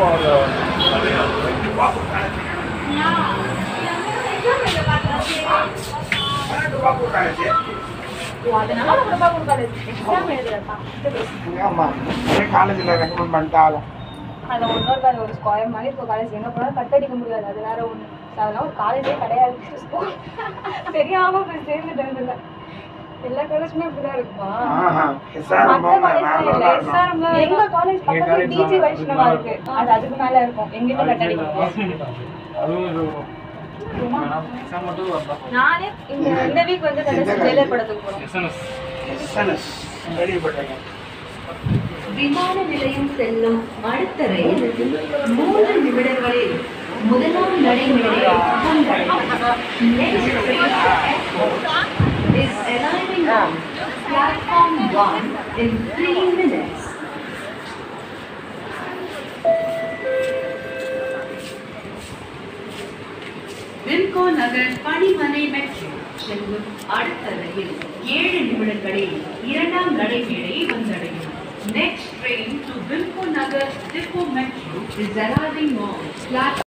அதனால Prabhakar college exam எழுதுறப்பா ஆமா காலேஜில் ரெக்கமெண்ட் பண்ணிட்டாலும் அது ஒன்னொரு காலேஜ் ஒரு ஸ்கொயர் மாதிரி இப்போ காலேஜ் எங்கே போனாலும் கட்டடிக்க முடியாது அது வேற ஒன்று அதெல்லாம் ஒரு காலேஜே கிடையாது ஸ்கூல் தெரியாம போய் சேர்ந்துட்டேன் இதுல எல்லா காலேஜுமே அப்படிதான் இருக்குமா ஆஹா எஸ்ஆர்எம் மத்த காலேஜ்ல இல்ல SRM ல எங்க காலேஜ் பக்கத்துல டிஜி வைஷ்ணவா இருக்கு அது அதுக்கு மேல இருக்கும் எங்கிட்ட கட்டடிக்க நானே இந்த இந்த வீக் வந்து கடைசி ஜெயிலர் படத்துக்கு போறோம் எஸ்என்எஸ் கேள்விப்பட்டேங்க விமான நிலையம் செல்லும் அடுத்த ரயில் மூன்று நிமிடங்களில் முதலாம் நடைமுறையை Next train to airport is arriving on platform one in three minutes. வில்கோ நகர் பணிமனை மெட்ரோ செல்லும் அடுத்த ரயில் ஏழு நிமிடங்களில் இரண்டாம் நடைமேடையை வந்தடையும் Next train to Wilco Nagar Depot Metro is arriving on platform